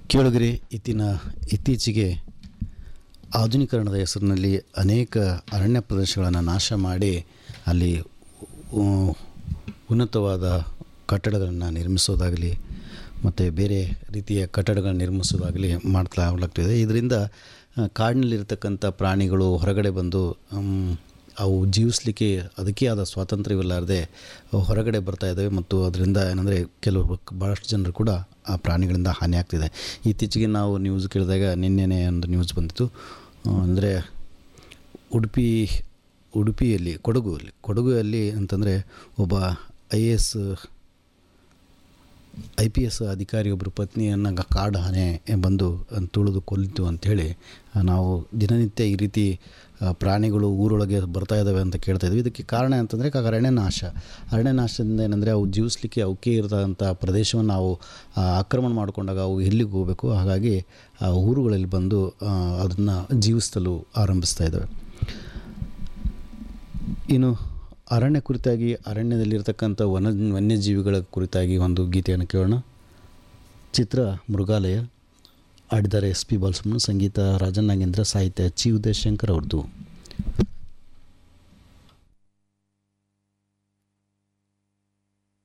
ಕೇಳುಗರೆ ಇತ್ತಿನ ಇತ್ತೀಚೆಗೆ ಆಧುನೀಕರಣದ ಹೆಸರಿನಲ್ಲಿ ಅನೇಕ ಅರಣ್ಯ ಪ್ರದೇಶಗಳನ್ನು ನಾಶ ಮಾಡಿ ಅಲ್ಲಿ ಉ- ಉನ್ನತವಾದ ಕಟ್ಟಡಗಳನ್ನು ನಿರ್ಮಿಸೋದಾಗಲಿ ಮತ್ತು ಬೇರೆ ರೀತಿಯ ಕಟ್ಟಡಗಳನ್ನು ನಿರ್ಮಿಸೋದಾಗಲಿ ಮಾಡ್ಲಾಗ್ತಿದೆ ಇದರಿಂದ ಆ, ಕಾಡಿನಲ್ಲಿರ್ತಕ್ಕಂಥ ಪ್ರಾಣಿಗಳು ಹೊರಗಡೆ ಬಂದು ಮ್, ಅವು ಜೀವಿಸಲಿಕ್ಕೆ ಅದಕ್ಕೆ ಆದ ಸ್ವಾತಂತ್ರ್ಯವಿಲ್ಲಾರದೆ ಹೊರಗಡೆ ಬರ್ತಾ ಇದ್ದಾವೆ ಮತ್ತು ಅದರಿಂದ ಏನಂದರೆ ಕೆಲವು ಭಾಳಷ್ಟು ಜನರು ಕೂಡ ಆ ಪ್ರಾಣಿಗಳಿಂದ ಹಾನಿ ಆಗ್ತಿದೆ ಇತ್ತೀಚೆಗೆ ನಾವು ನ್ಯೂಸ್ ಕೇಳಿದಾಗ ನಿನ್ನೆನೇ ಒಂದು ನ್ಯೂಸ್ ಬಂದಿತ್ತು ಅಂದರೆ ಉಡುಪಿ ಉಡುಪಿಯಲ್ಲಿ ಕೊಡಗುಲ್ಲಿ ಕೊಡಗುಯಲ್ಲಿ ಅಂತಂದರೆ ಒಬ್ಬ I A S I P S ಅಧಿಕಾರಿಯೊಬ್ಬರು ಪತ್ನಿಯನ್ನು ಗ- ಕಾಡು ಆನೆ ಬಂದು ಅದ್ನ ತುಳಿದು ಕೊಲ್ಲಿತು ಅಂಥೇಳಿ ಆ, ನಾವು ದಿನನಿತ್ಯ ಈ ರೀತಿ ಆ, ಪ್ರಾಣಿಗಳು ಊರೊಳಗೆ ಬರ್ತಾ ಇದ್ದಾವೆ ಅಂತ ಕೇಳ್ತಾ ಇದ್ವಿ ಇದಕ್ಕೆ ಕಾರಣ ಅಂತಂದರೆ ಕ- ಅರಣ್ಯನಾಶ ಅರಣ್ಯನಾಶದಿಂದ ಏನಂದರೆ ಅವು ಜೀವಿಸ್ಲಿಕ್ಕೆ ಅವಕ್ಕೆ ಇರತಕ್ಕಂಥ ಪ್ರದೇಶವನ್ನು ನಾವು ಆ, ಆಕ್ರಮಣ ಮಾಡಿಕೊಂಡಾಗ ಅವು ಎಲ್ಲಿಗೆ ಹೋಗಬೇಕು ಹಾಗಾಗಿ ಆ ಊರುಗಳಲ್ಲಿ ಬಂದು ಅದನ್ನು ಜೀವಿಸಲು ಆರಂಭಿಸ್ತಾ ಇದ್ದಾವೆ ಇನ್ನು ಅರಣ್ಯ ಕುರಿತಾಗಿ ಅರಣ್ಯದಲ್ಲಿರ್ತಕ್ಕಂಥ ವನ ವನ್ಯಜೀವಿಗಳ ಕುರಿತಾಗಿ ಒಂದು ಗೀತೆಯನ್ನು ಕೇಳೋಣ ಚಿತ್ರ ಮೃಗಾಲಯ ಆಡಿದ್ದಾರೆ ಎಸ್ ಪಿ ಬಾಲಸುಬ್ರಹ್ಮಣ್ಯ ಸಂಗೀತ ರಾಜನ್ ನಾಗೇಂದ್ರ ಸಾಹಿತ್ಯ ಚಿ ಉದಯಶಂಕರ್ ಅವ್ರದ್ದು